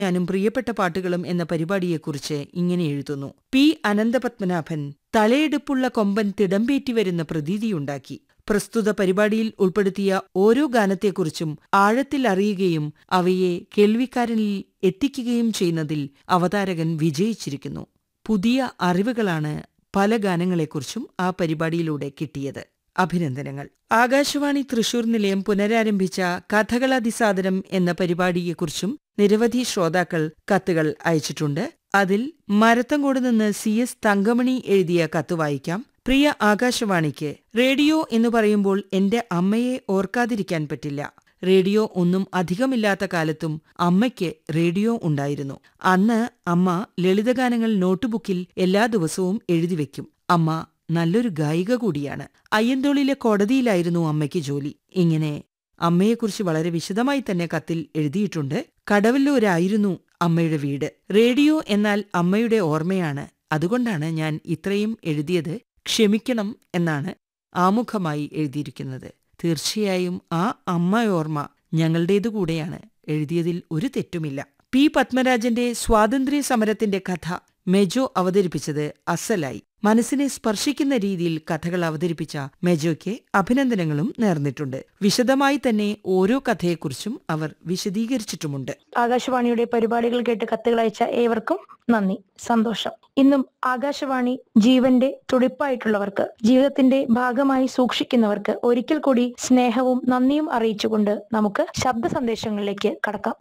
ഞാനും പ്രിയപ്പെട്ട പാട്ടുകളും എന്ന പരിപാടിയെക്കുറിച്ച് ഇങ്ങനെ എഴുതുന്നു പി അനന്തപത്മനാഭൻ തലയെടുപ്പുള്ള കൊമ്പൻ തിടമ്പേറ്റി വരുന്ന പ്രതീതിയുണ്ടാക്കി പ്രസ്തുത പരിപാടിയിൽ ഉൾപ്പെടുത്തിയ ഓരോ ഗാനത്തെക്കുറിച്ചും ആഴത്തിൽ അറിയുകയും അവയെ കേൾവിക്കാരനിൽ എത്തിക്കുകയും ചെയ്യുന്നതിൽ അവതാരകൻ വിജയിച്ചിരിക്കുന്നു പുതിയ അറിവുകളാണ് പല ഗാനങ്ങളെക്കുറിച്ചും ആ പരിപാടിയിലൂടെ കിട്ടിയത് അഭിനന്ദനങ്ങൾ ആകാശവാണി തൃശൂർ നിലയം പുനരാരംഭിച്ച കഥകളതിസാദരം എന്ന പരിപാടിയെക്കുറിച്ചും നിരവധി ശ്രോതാക്കൾ കത്തുകൾ അയച്ചിട്ടുണ്ട് അതിൽ മരത്തങ്കോട് നിന്ന് സി എസ് തങ്കമണി എഴുതിയ കത്ത് വായിക്കാം പ്രിയ ആകാശവാണിക്ക് റേഡിയോ എന്ന് പറയുമ്പോൾ എന്റെ അമ്മയെ ഓർക്കാതിരിക്കാൻ പറ്റില്ല റേഡിയോ ഒന്നും അധികമില്ലാത്ത കാലത്തും അമ്മയ്ക്ക് റേഡിയോ ഉണ്ടായിരുന്നു അന്ന് അമ്മ ലളിതഗാനങ്ങൾ നോട്ട്ബുക്കിൽ എല്ലാ ദിവസവും എഴുതിവെക്കും അമ്മ നല്ലൊരു ഗായിക കൂടിയാണ് അയ്യന്തോളിലെ കോടതിയിലായിരുന്നു അമ്മയ്ക്ക് ജോലി ഇങ്ങനെ അമ്മയെക്കുറിച്ച് വളരെ വിശദമായി തന്നെ കത്തിൽ എഴുതിയിട്ടുണ്ട് കടവല്ലൂരായിരുന്നു അമ്മയുടെ വീട് റേഡിയോ എന്നാൽ അമ്മയുടെ ഓർമ്മയാണ് അതുകൊണ്ടാണ് ഞാൻ ഇത്രയും എഴുതിയത് ക്ഷമിക്കണം എന്നാണ് ആമുഖമായി എഴുതിയിരിക്കുന്നത് തീർച്ചയായും ആ അമ്മയോർമ്മ ഞങ്ങളുടേതു കൂടെയാണ് എഴുതിയതിൽ ഒരു തെറ്റുമില്ല പി പത്മരാജന്റെ സ്വാതന്ത്ര്യ സമരത്തിന്റെ കഥ മെജോ അവതരിപ്പിച്ചത് അസലായി മനസ്സിനെ സ്പർശിക്കുന്ന രീതിയിൽ കഥകൾ അവതരിപ്പിച്ച മെജോയ്ക്ക് അഭിനന്ദനങ്ങളും നേർന്നിട്ടുണ്ട് വിശദമായി തന്നെ ഓരോ കഥയെക്കുറിച്ചും അവർ വിശദീകരിച്ചിട്ടുമുണ്ട് ആകാശവാണിയുടെ പരിപാടികൾ കേട്ട് കത്തുകൾ അയച്ച ഏവർക്കും നന്ദി സന്തോഷം ഇന്നും ആകാശവാണി ജീവന്റെ തുടിപ്പായിട്ടുള്ളവർക്ക് ജീവിതത്തിന്റെ ഭാഗമായി സൂക്ഷിക്കുന്നവർക്ക് ഒരിക്കൽ കൂടി സ്നേഹവും നന്ദിയും അറിയിച്ചുകൊണ്ട് നമുക്ക് ശബ്ദ സന്ദേശങ്ങളിലേക്ക് കടക്കാം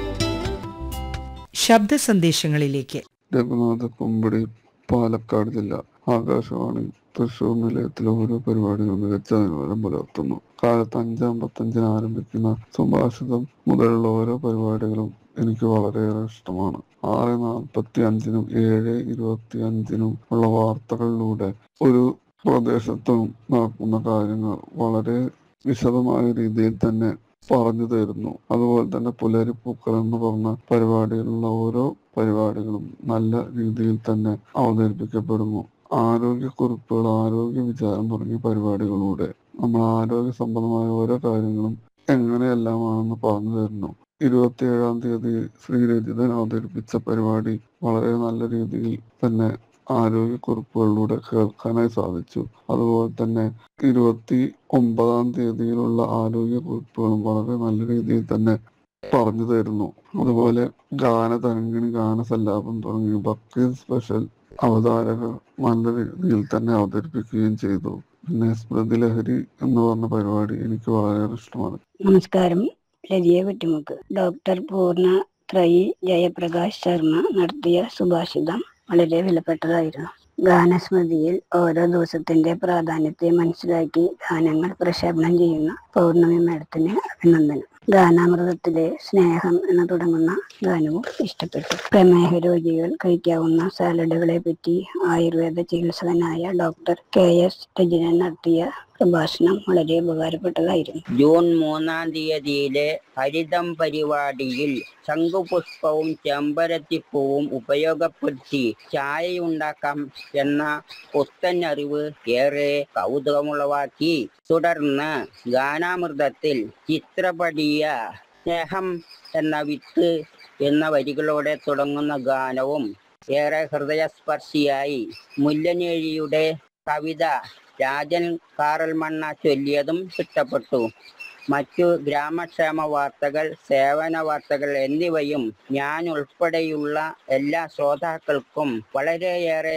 ശബ്ദ സന്ദേശങ്ങളിലേക്ക് രഘുനാഥ കുമ്പടി പാലക്കാട് ജില്ല ആകാശവാണി തൃശൂർ നിലയത്തിലെ ഓരോ പരിപാടികളും മികച്ച നിലവാരം പുലർത്തുന്നു കാലത്ത് അഞ്ചാമ്പത്തഞ്ചിന് ആരംഭിക്കുന്ന സുഭാഷിതം മുതലുള്ള ഓരോ പരിപാടികളും എനിക്ക് വളരെയേറെ ഇഷ്ടമാണ് ആറ് നാൽപ്പത്തി അഞ്ചിനും ഏഴ് ഇരുപത്തി അഞ്ചിനും ഉള്ള വാർത്തകളിലൂടെ ഒരു പ്രദേശത്തും നടക്കുന്ന കാര്യങ്ങൾ വളരെ വിശദമായ രീതിയിൽ തന്നെ പറഞ്ഞു തരുന്നു അതുപോലെ തന്നെ പുലരിപ്പൂക്കൾ എന്ന് പറഞ്ഞ പരിപാടിയിലുള്ള ഓരോ പരിപാടികളും നല്ല രീതിയിൽ തന്നെ അവതരിപ്പിക്കപ്പെടുന്നു ആരോഗ്യക്കുറിപ്പുകൾ ആരോഗ്യ വിചാരം തുടങ്ങിയ പരിപാടികളിലൂടെ നമ്മൾ ആരോഗ്യ സംബന്ധമായ ഓരോ കാര്യങ്ങളും എങ്ങനെയെല്ലാമാണെന്ന് പറഞ്ഞു തരുന്നു ഇരുപത്തിയേഴാം തീയതി ശ്രീരജിതൻ അവതരിപ്പിച്ച പരിപാടി വളരെ നല്ല രീതിയിൽ തന്നെ ആരോഗ്യക്കുറിപ്പുകളിലൂടെ കേൾക്കാനായി സാധിച്ചു അതുപോലെ തന്നെ ഇരുപത്തി ഒമ്പതാം തീയതിയിലുള്ള ആരോഗ്യക്കുറിപ്പുകളും വളരെ നല്ല രീതിയിൽ തന്നെ പറഞ്ഞു തരുന്നു അതുപോലെ ഗാനതരംഗിണി ഗാനസല്ലാപം തുടങ്ങി ബക്രീദ് സ്പെഷ്യൽ അവതാരകർ നല്ല രീതിയിൽ തന്നെ അവതരിപ്പിക്കുകയും ചെയ്തു പിന്നെ സ്മൃതി ലഹരി എന്ന് പറഞ്ഞ പരിപാടി എനിക്ക് വളരെ ഇഷ്ടമാണ് നമസ്കാരം ലതിയ വെട്ടിമുക്ക് ഡോക്ടർ പൂർണ്ണ ത്രയി ജയപ്രകാശ് ശർമ്മ നടത്തിയ സുഭാഷിതം വളരെ വിലപ്പെട്ടതായിരുന്നു ഗാനസ്മൃതിയിൽ ഓരോ ദിവസത്തിന്റെ പ്രാധാന്യത്തെ മനസ്സിലാക്കി ഗാനങ്ങൾ പ്രക്ഷേപണം ചെയ്യുന്ന പൗർണമി മേഡത്തിന് അഭിനന്ദനം ഗാനാമൃതത്തിലെ സ്നേഹം എന്ന് തുടങ്ങുന്ന ഗാനവും ഇഷ്ടപ്പെട്ടു പ്രമേഹ രോഗികൾ കഴിക്കാവുന്ന സാലഡുകളെ പറ്റി ആയുർവേദ ചികിത്സകനായ ഡോക്ടർ കെ എസ് രജനൻ നടത്തിയ പ്രഭാഷണം വളരെ ഉപകാരപ്പെട്ടതായിരുന്നു ജൂൺ മൂന്നാം തീയതിയിലെ ഹരിതം പരിപാടിയിൽ ശംഖുപുഷ്പവും ചെമ്പരത്തിപ്പൂവും ഉപയോഗപ്പെടുത്തി ചായയുണ്ടാക്കാം എന്ന പുത്തൻ അറിവ് ഏറെ കൗതുകമുളവാക്കി തുടർന്ന് ഗാനാമൃതത്തിൽ ചിത്രപടിയ സ്നേഹം എന്ന വിത്ത് എന്ന വരികളോടെ തുടങ്ങുന്ന ഗാനവും ഏറെ ഹൃദയസ്പർശിയായി മുല്ലനേഴിയുടെ കവിത രാജൻ കാറൽമണ്ണ ചൊല്ലിയതും ഇഷ്ടപ്പെട്ടു മറ്റു ഗ്രാമക്ഷേമ വാർത്തകൾ സേവന വാർത്തകൾ എന്നിവയും ഞാൻ ഉൾപ്പെടെയുള്ള എല്ലാ ശ്രോതാക്കൾക്കും വളരെയേറെ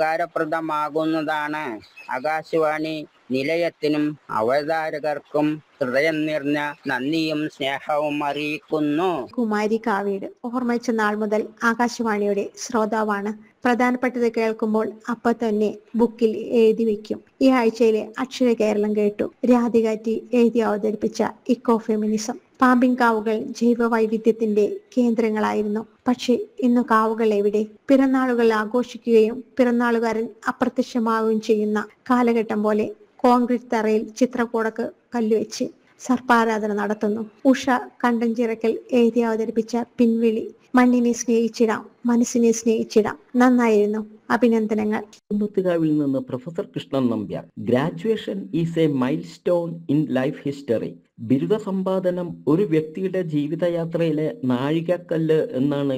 ഉപകാരപ്രദമാകുന്നതാണ് ആകാശവാണി നിലയത്തിനും അവതാരകർക്കും ഹൃദയം നിറഞ്ഞ നന്ദിയും സ്നേഹവും അറിയിക്കുന്നു കുമാരി കാവീട് ഓർമ്മിച്ച നാൾ മുതൽ ആകാശവാണിയുടെ ശ്രോതാവാണ് പ്രധാനപ്പെട്ടത് കേൾക്കുമ്പോൾ അപ്പൊ തന്നെ ബുക്കിൽ എഴുതി വെക്കും ഈ ആഴ്ചയിലെ അക്ഷര കേരളം കേട്ടു രാധികാറ്റി എഴുതി അവതരിപ്പിച്ച ഇക്കോ ഫെമിനിസം പാമ്പിൻ കാവുകൾ ജൈവ വൈവിധ്യത്തിന്റെ കേന്ദ്രങ്ങളായിരുന്നു പക്ഷേ ഇന്നു കാവുകൾ എവിടെ പിറന്നാളുകൾ ആഘോഷിക്കുകയും പിറന്നാളുകാരൻ അപ്രത്യക്ഷമാവുകയും ചെയ്യുന്ന കാലഘട്ടം പോലെ കോൺക്രീറ്റ് തറയിൽ ചിത്രക്കൂടക്ക് കല്ലുവെച്ച് സർപ്പാരാധന നടത്തുന്നു ഉഷ കണ്ടഞ്ചിറക്കൽ എഴുതി അവതരിപ്പിച്ച പിൻവിളി മണ്ണിനെ സ്നേഹിച്ചിടാം മനസ്സിനെ സ്നേഹിച്ചിടാം നന്നായിരുന്നു അഭിനന്ദനങ്ങൾ കുന്നത്തുകാവിൽ നിന്ന് professor Krishnan Nambiar graduation is a milestone in life history ബിരുദ സമ്പാദനം ഒരു വ്യക്തിയുടെ ജീവിതയാത്രയിലെ നാഴികക്കല്ല് എന്നാണ്